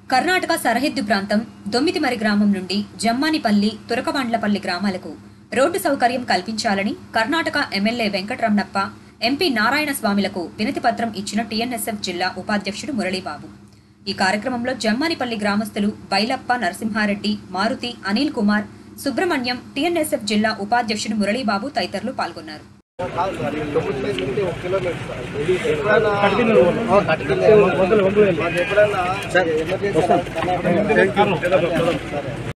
కర్ణాటక సరిహద్దు ప్రాంతం దొమ్మితిమరి గ్రామం నుండి జమ్మానిపల్లి తురకబండ్లపల్లి గ్రామాలకు రోడ్డు సౌకర్యం కల్పించాలని కర్ణాటక ఎమ్మెల్యే వెంకటరమణప్ప ఎంపీ నారాయణ స్వామిలకు వినతి పత్రం ఇచ్చిన టీఎన్ఎస్ఎఫ్ జిల్లా ఉపాధ్యక్షుడు మురళీబాబు ఈ కార్యక్రమంలో జమ్మానిపల్లి గ్రామస్తులు బైలప్ప నరసింహారెడ్డి మారుతి అనిల్ కుమార్ సుబ్రహ్మణ్యం టీఎన్ఎస్ఎఫ్ జిల్లా ఉపాధ్యక్షుడు మురళీబాబు తదితరులు పాల్గొన్నారు కాదు సార్ ఈ తొమ్మిది ప్లేస్ నుండి ఒక కిలోమీటర్ సార్ ఎప్పుడైనా మాకు ఎప్పుడైనా ఎమర్జెన్సీ